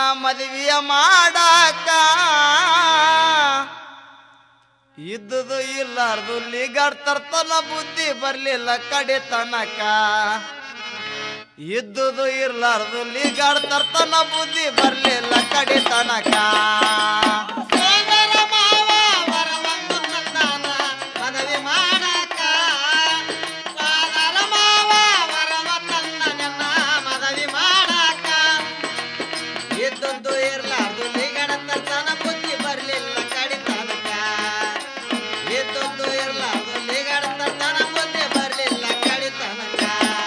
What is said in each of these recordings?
ಮದುವೆಯ ಮಾಡಾಕ ಇದ್ದುದು ಇಲ್ಲಾರ್ದು ಲಿಗಾಡ್ ತರ್ತನ ಬುದ್ಧಿ ಬರ್ಲಿಲ್ಲ ಕಡೆ ತನಕ ಇದ್ದುದು ಇರ್ಲಾರ್ದು ಲಿಗಾಡ್ ತರ್ತನ ಬುದ್ಧಿ ಬರ್ಲಿಲ್ಲ ಕಡೆ ತನಕ ಸೋದರ ಮಾವ ವರವನ್ನು ತಂದಾನ ಮದುವೆ ಮಾಡಾಕ ಸೋದರ ಮಾವ ವರವ ತಂದ ನನ್ನ ಮದುವೆ ಮಾಡಾಕ ಇದ್ದದ್ದು ಇರ್ಲಾರ್ದು ಲಿಗಾಡ ತರ್ತನ ಬುದ್ಧಿ ಬರ್ಲಿಲ್ಲ ಕಡೆ ತನಕ ಇದ್ದದ್ದು ಇರ್ಲಾರ್ದು ಲಿಗಾಡ ತರ್ತನ ಬುದ್ಧಿ ಬರ್ಲಿಲ್ಲ ಕಡೆ ತನಕ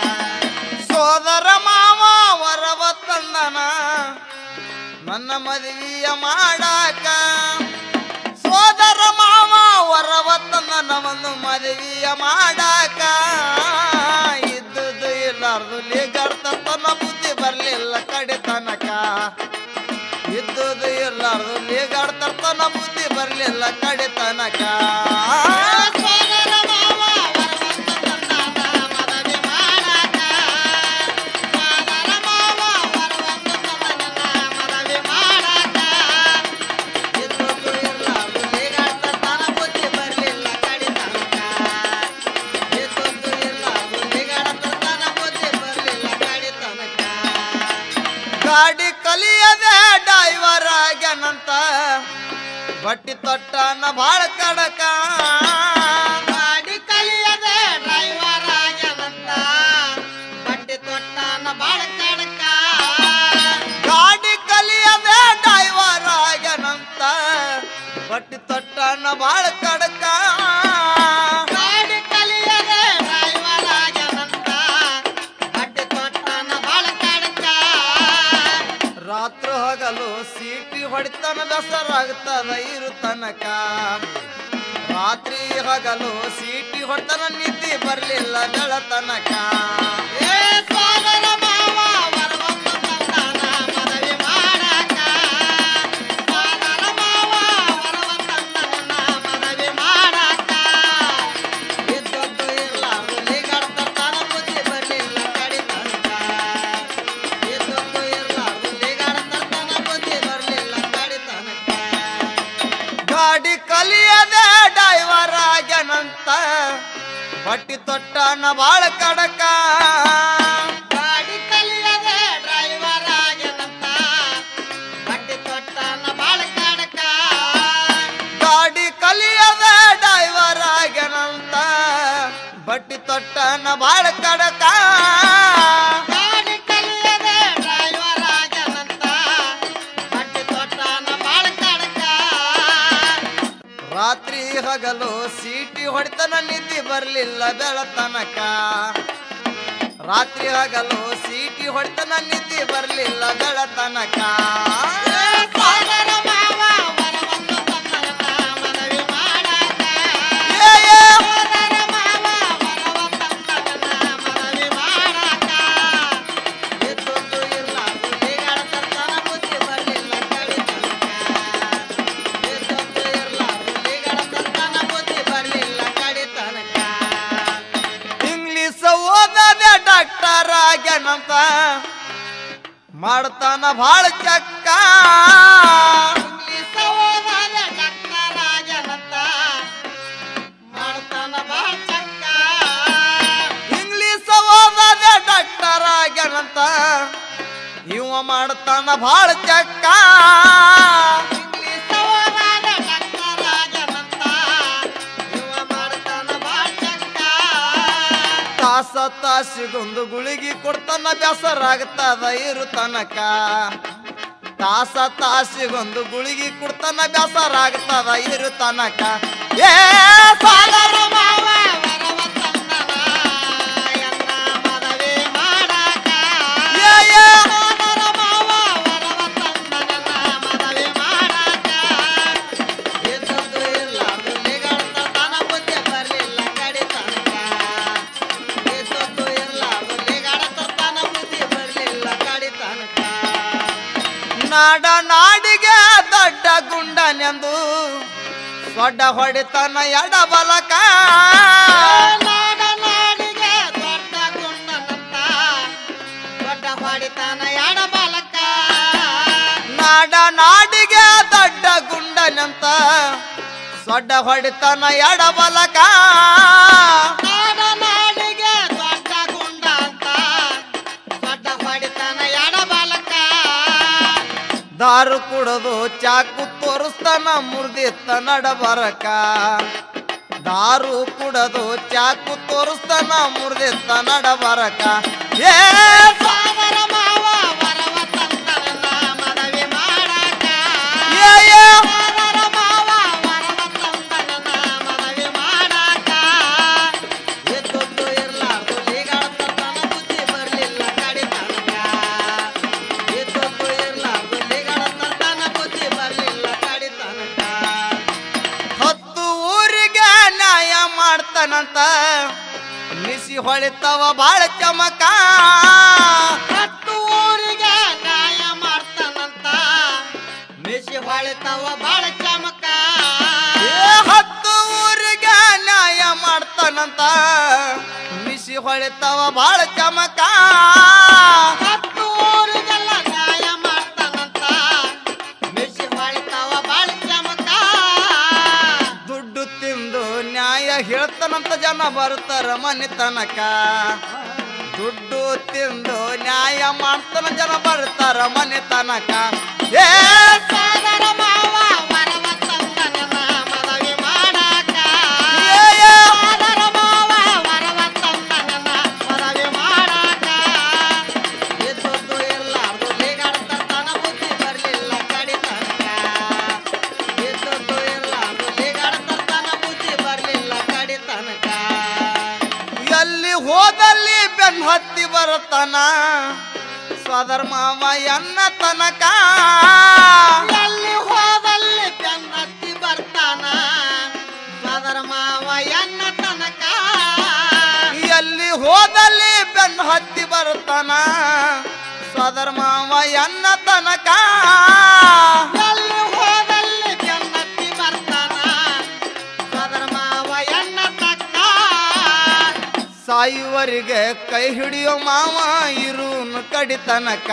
ಸೋದರ ಮಾವ ವರವ ತಂದನ ನನ್ನ ಮದುವೆಯ ಮಾಡಾಕ ಸೋದರ ಮಾವ ವರವ ತಂದನ ಒಂದು ಮದುವೆಯ ಮಾಡಾಕ ಇದ್ದುದು ಇಲ್ಲಾರ್ದು ಲಿಗಾಡ್ತನ ಬುದ್ಧಿ ಬರ್ಲಿಲ್ಲ ಕಡೆ ತನಕ ಇದ್ದುದು ಇರ್ಲಾರ್ದು ಲಿಗಾಡ್ತನ ಬುದ್ಧಿ ಬರ್ಲಿಲ್ಲ ಕಡೆ ತನಕ ಸೋದರ ಮಾವ ವರವನ್ನು ತಂದಾನ ಮದುವೆ ಮಾಡಾಕ ಸೋದರ ಮಾವ ವರವನ್ನು ತಂದ ನನ್ನ ಮದುವೆ ಮಾಡಾಕ ಇದ್ದುದು ಇರ್ಲಾರ್ದು ಲಿಗಾಡ್ತನ ಬುದ್ಧಿ ಬರ್ಲಿಲ್ಲ ಕಡೆ ತನಕ ಇದ್ದುದು ಇರ್ಲಾರ್ದು ಲಿಗಾಡ್ತನ ಬುದ್ಧಿ ಬರ್ಲಿಲ್ಲ ಕಡೆ ತನಕ ಗಾಡಿ ಕಲಿಯದೆ ಡೈವರ್ ಆಗ್ಯಾನಂತ ಬಟ್ಟಿ ತೊಟ್ಟನ ಬಾಳ ಕಡಕ ಗಾಡಿ ಕಲಿಯದೆ ಡ್ರೈವರ್ ಆಗ್ಯಾನಂತ ಬಟ್ಟೆ ತೊಟ್ಟಾನ ಬಾಳ ಕಡಕ ಗಾಡಿ ಕಲಿಯದೆ ಡೈವರ್ ಆಗ್ಯಾನಂತ ಬಟ್ಟಿ ತೊಟ್ಟನ ಬಾಳ ಕಡಕ ಗಾಡಿ ಕಲಿಯದೆ ಡ್ರೈವರ್ ಆಗ್ಯಾನಂತ ಬಟ್ಟೆ ತೊಟ್ಟಾನ ಬಾಳ ಕಡಕ ರಾತ್ರಿ ಹಗಲು ಸೀಟಿ ಹೊಡಿತನ ಬೆಸರಾಗ್ತದ ಇರು ತನಕ ರಾತ್ರಿ ಹಗಲು ಸೀಟಿ ಹೊಡ್ತನ ನಿದ್ದೆ ಬರ್ಲಿಲ್ಲ ಬೆಳತನಕ ಏ ಸೋದರ ಮಾವ ವರವನ್ನು ತಂದಾನ ಮದುವೆ ಮಾಡಾಕ ಸೋದರ ಮಾವ ವರವ ತಂದ ನನ್ನ ಮದುವೆ ಮಾಡಾಕ ಇದ್ದದ್ದು ಇರ್ಲಾರ್ದು ಲಿಗಾಡ್ತಾನ ಬುದ್ಧಿ ಬರ್ಲಿಲ್ಲ ಕಡಿ ತನಕ ಇದ್ದದ್ದು ಇರ್ಲಾರ್ದು ಲಿಗಾಡ್ತಾನ ಬುದ್ಧಿ ಬರ್ಲಿಲ್ಲ ಕಡಿ ತನಕ ಗಾಡಿ ಕಲಿಯದೆ ಡೈವರ್ ಆಗ್ಯಾನಂತ ಬಟ್ಟಿ ತೊಟ್ಟನ ಬಾಳ ಕಡಕ ಗಾಡಿ ಕಲಿಯದೆ ಡ್ರೈವರ್ ಆಗ್ಯಾನಂತ ಬಟ್ಟೆ ತೊಟ್ಟಾನ ಬಾಳ ಕಡಕ ಗಾಡಿ ಕಲಿಯದೆ ಡೈವರ್ ಆಗ್ಯಾನಂತ ಬಟ್ಟಿ ತೊಟ್ಟನ ಬಾಳ ಕಡಕ ಗಾಡಿ ಕಲಿಯದೆ ಡ್ರೈವರ್ ಆಗ್ಯಾನಂತ ಬಟ್ಟೆ ತೊಟ್ಟಾನ ಬಾಳ ಕಡಕ ರಾತ್ರಿ ಹಗಲು ಸೀಟಿ ಹೊಡಿತನ ನಿದ್ದೆ ಬರ್ಲಿಲ್ಲ ಬೆಳತನಕ ರಾತ್ರಿ ಹಗಲು ಸೀಟಿ ಹೊಡಿತನ ನಿದ್ದೆ ಬರ್ಲಿಲ್ಲ ಬೆಳತನಕ ಸೋದರ ಮಾವ ವರವನ್ನು ತಂದನ ಮದುವೆ ಮಾಡಾಕ ಏ, ಏ, ಸೋದರ ಮಾವ ವರವ ತಂದನ ಮದುವೆ ಮಾಡಾಕ ಇದ್ದದ್ದು ಇರ್ಲಾರ್ದು ಲಿಗಾಡ್ತನ ಬುದ್ಧಿ ಬರ್ಲಿಲ್ಲ ಕಡಿ ತನಕ. ಇದ್ದದ್ದು ಇರ್ಲಾರ್ದು ಲಿಗಾಡ್ತನ ಬುದ್ಧಿ ಬರ್ಲಿಲ್ಲ ಕಡಿ ತನಕ. ಇಂಗ್ಲಿಷ್ ಓದದೆ ಡಾಕ್ಟರ್ ಆಗ್ಯಾನಂತ ಮಾಡ್ತಾನ ಭಾಳ ಚಕ್ಕ ಇಂಗ್ಲಿಷ್ ಓದಾದ ಡಾಕ್ಟರ್ ಆಗ್ಯಾನಂತ ಮಾಡ್ತಾನ ಬಾಳ ಚಕ್ಕ ಇಂಗ್ಲಿಷ್ ಓದದೆ ಡಾಕ್ಟರ್ ಆಗ್ಯಾನಂತ ಇವ ಮಾಡ್ತಾನ ಭಾಳ ಚಕ್ಕ ಇಂಗ್ಲಿಷ್ ಓದಾದ ಡಾಕ್ಟರ್ ಆಗ್ಯಾನಂತ ಇವ ಮಾಡ್ತಾನ ಬಾಳ ಚಕ್ಕ ತಾಸ ತಾಸಿಗೊಂದು ಗುಳಿಗೆ ಕೊಡ್ತಾನ ಬೇಸರಾಗ್ತದ ಇರು ತನಕ ತಾಸ ತಾಸಿಗೊಂದು ಗುಳಿಗೆ ಕೊಡ್ತಾನ ಬೇಸರಾಗ್ತದ ಇರು ತನಕ ಏ ಸಾಗರ ಮಾವ ವರವ ತಂದನ ಎನ್ನ ಮದುವೆ ಮಾಡಾಕ ಏ, ಏ. ಸೋದರ ಮಾವ ವರವ ತಂದನ ಮದುವೆ ಮಾಡಾಕ ಇದ್ದದ್ದು ಇರ್ಲಾರ್ದು ಲಿಗಾಡ್ತಾನ ಬುದ್ಧಿ ಬರ್ಲಿಲ್ಲ ಕಡಿ ತನಕ ಇದ್ದದ್ದು ಇರ್ಲಾರ್ದು ಲಿಗಾಡ್ತಾನ ಬುದ್ಧಿ ಬರ್ಲಿಲ್ಲ ಕಡಿ ತನಕ ನಾಡ ನಾಡಿಗೆ ದೊಡ್ಡ ಗುಂಡನೆಂದು ಸೊಡ್ಡ ಹೊಡಿತನ ಎಡ ಬಲಕ ನಾಡ ನಾಡಿಗೆ ದೊಡ್ಡ ಗುಂಡನಂತ ದೊಡ್ಡ ಹೊಡಿತಾನ ಎಡ ಬಲಕ ನಾಡ ನಾಡಿಗೆ ದೊಡ್ಡ ಗುಂಡನಂತ ಸೊಡ್ಡ ಹೊಡಿತನ ಎಡಬಲಕ ನಾಡ ನಾಡಿಗೆ ದೊಡ್ಡ ಗುಂಡ ಅಂತ ದೊಡ್ಡ ಹೊಡಿತಾನ ಎಡಬಲಕ ದಾರು ಕುಡದು ಚಾಕು ತೋರಿಸ್ತಾನ ಮುರಿದಿತ್ತ ನಡಬರಕ ದಾರು ಕುಡದು ಚಾಕು ತೋರಿಸ್ತಾನ ಮುರಿದಿತ್ತ ನಡಬರಕ ಏ ಸಾಗರ ಮಾವ ವರವ ತಂದನ ಮನವಿ ಮಾಡಾಕ ಏ ಏ ಸಾಗರ ಮಾವ ವರವ ತಂದನ ಮನವಿ ಮಾಡಾಕ ಎದ್ದೊದ್ದು ಇರ್ಲಾರ್ದು ಲೀಗಾಡ್ತತನ ಬುದ್ಧಿ ಬರ್ಲಿಲ್ಲ ಕಡಿತನಕ ಎದ್ದೊದ್ದು ಇರ್ಲಾರ್ದು ಲೀಗಾಡ್ತತನ ಬುದ್ಧಿ ಬರ್ಲಿಲ್ಲ ಕಡಿತನಕ ಹತ್ತು ಊರಿಗೆ ನ್ಯಾಯ ಮಾಡ್ತಾನಂತ ನಿಸಿ ಹೊಳಿತವ ಬಾಳ ಚಮಕ ಹತ್ತು ಊರಿಗೆ ನ್ಯಾಯ ಮಾಡ್ತಾನಂತ ಮಿಸಿ ಹೊಳಿತಾವ ಬಾಳ ಚಮಕ ಏ ಹತ್ತು ಊರಿಗೆ ನ್ಯಾಯ ಮಾಡ್ತಾನಂತ ನಿಸಿ ಹೊಳಿತವ ಬಾಳ ಚಮಕ ಹತ್ತು ಊರಿಗೆಲ್ಲ ನ್ಯಾಯ ಮಾಡ್ತಾನಂತ ಮಿಸಿ ಹೊಳಿತಾವ ಬಾಳ ಚಮಕ ದುಡ್ಡು ತಿಂದು ನ್ಯಾಯ ಹೇಳ್ತಾನಂತ ಜನ ಬರ್ತಾರ ಮನೆ ತನಕ ದುಡ್ಡು ತಿಂದು ನ್ಯಾಯ ಮಾಡ್ತಾನ ಜನ ಬರ್ತಾರ ಮನೆ ತನಕ ಏ ಸಾಗರ ಮಾವ ವರವ ತಂದನ ಮನವಿ ಮಾಡಾಕ ಏ, ಏ. ಸಾಗರ ಮಾವ ವರವ ತಂದನ ಮನವಿ ಮಾಡಾಕ ಎದ್ದೊದ್ದು ಇರ್ಲಾರ್ದು ಲೀಗಾಡ್ತಾನ ಬುದ್ಧಿ ಬರ್ಲಿಲ್ಲ ಕಡಿತನಕ ಎದ್ದೊದ್ದು ಇರ್ಲಾರ್ದು ಲೀಗಾಡ್ತಾನ ಬುದ್ಧಿ ಬರ್ಲಿಲ್ಲ ಕಡಿತನಕ ಎಲ್ಲಿ ಹೋದಲ್ಲಿ ಬೆನ್ ಹತ್ತಿ ಬರುತ್ತಾನ ಸದರ್ ಮಾವ ಎನ್ನ ತನಕ ಎಲ್ಲಿ ಹೋದಲ್ಲಿ ಬೆನ್ನತ್ತಿ ಬರ್ತಾನ ಸದರ ಮಾವ ಎನ್ನ ತನಕ ಎಲ್ಲಿ ಹೋದಲ್ಲಿ ಬೆನ್ ಹತ್ತಿ ಬರುತ್ತಾನ ಸದರ್ ಮಾವ ಎನ್ನ ತನಕ ಎಲ್ಲಿ ಹೋದಲ್ಲಿ ಬೆನ್ನತ್ತಿ ಬರ್ತಾನ ಸದರ ಮಾವ ಎನ್ನ ತಕ್ಕ ಸಾಯುವರಿಗೆ ಕೈ ಹಿಡಿಯೋ ಮಾವ ಇರುನು ಕಡಿತನಕ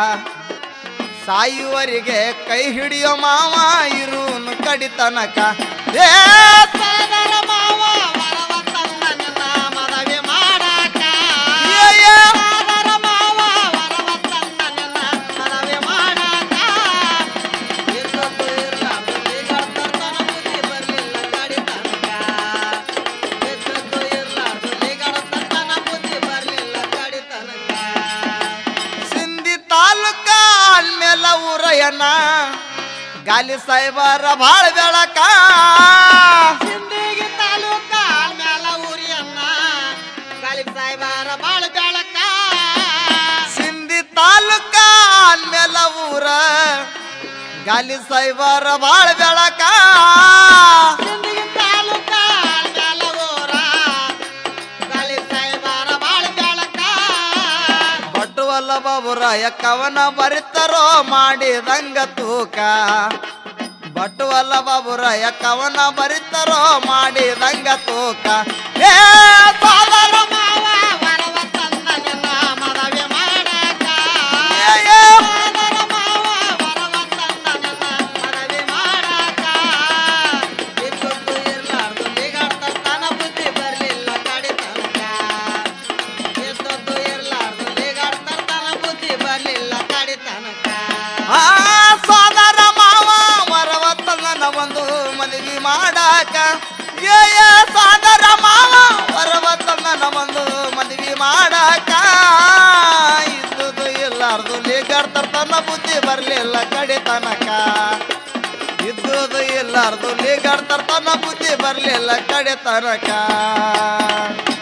ಸಾಯುವರಿಗೆ ಕೈ ಹಿಡಿಯೋ ಮಾವ ಇರುನು ಕಡಿತನಕ ಏ ಸದರ ಮಾವ ವರವ ತಂದನ ಮನವಿ ಮಾಡಾಕ ಏ, ಏ. ಸದರ ಮಾವ ವರವ ತಂದನ ಮನವಿ ಮಾಡಾಕ ಎದ್ದೊದ್ದು ಇರ್ಲಾರ್ದು ಲೀಗಾಡ್ತಾನ ಬುದ್ಧಿ ಬರ್ಲಿಲ್ಲ ಕಡಿತನಕ. ಎದ್ದೊದ್ದು ಇರ್ಲಾರ್ದು ಲೀಗಾಡ್ತಾನ ಬುದ್ಧಿ ಬರ್ಲಿಲ್ಲ ಕಡಿತನಕ. ಸಿಂಧಿ ತಾಲೂಕ ಅಲ್ಮೇಲ ಊರಯ್ಯನ ಗಾಲಿ ಸಾಯ್ಬಾರ ಬಾಳ ಬೆಳಕ ಸಿಂಧಿಗಿ ತಾಲೂಕ ಮ್ಯಾಲ ಊರಿಯನ್ನ ಗಾಲಿಬ್ ಸಾಯ್ಬಾರ ಬಾಳ ಬೆಳಕ ಸಿಂಧಿ ತಾಲೂಕ ಅಲ್ಮೇಲ ಊರ ಗಾಲಿ ಸಾಯ್ಬಾರ ಬಾಳ ಬೆಳಕ ಸಿಂಧಿಗಿ ತಾಲೂಕ ಮ್ಯಾಲ ಊರ ಗಾಲಿಬ್ ಸಾಯ್ಬಾರ ಬಾಳ ಬೆಳಕ ಬಟುವಲ್ಲ ಬಾಬುರಾಯ ಕವನ ಬರಿತಾರೋ ಮಾಡಿದಂಗ ತೂಕ ಬಟುವಲ್ಲ ಬಾಬುರಾಯ ಕವನ ಬರಿತಾರೋ ಮಾಡಿದಂಗ ತೂಕ ಏ ಸಾದರ ಮಾವ ವರವ ತಂದನ ಮನವಿ ಮಾಡಾಕ ಏ, ಏ. ಸೋದರ ಮಾವ ವರವ ತಂದನ ಮನವಿ ಮಾಡಾಕ ಇದ್ದೊಂದು ಇರ್ಲಾರ್ದು ಲೀಗಾಡ್ತಾನ ಬುದ್ಧಿ ಬರ್ಲಿಲ್ಲ ಕಡಿತನಕ ಇದ್ದೊಂದು ಇರ್ಲಾರ್ದು ಲೀಗಾಡ್ತಾನ ಬುದ್ಧಿ ಬರ್ಲಿಲ್ಲ ಕಡಿತನಕ ಆ ಸೋದರ ಮಾವ ವರವತ್ತನ ಒಂದು ಮದುವೆ ಮಾಡಾಕ ಏ ಏ ಸೋದರ ಮಾವ ವರವತ್ತನ ಒಂದು ಮದುವೆ ಮಾಡಾಕ ಇದ್ದುದು ಇರ್ಲಾರ್ದು ಲೀಗಾಡ್ತಾನ ಬುದ್ಧಿ ಬರ್ಲಿಲ್ಲ ಕಡಿತನಕ ಇದ್ದುದು ಇಲ್ಲಾರ್ದು ಲೀಗಾಡ್ತಾರ ತನ್ನ ಬುದ್ಧಿ ಬರ್ಲಿಲ್ಲ ಕಡೆ ತನಕ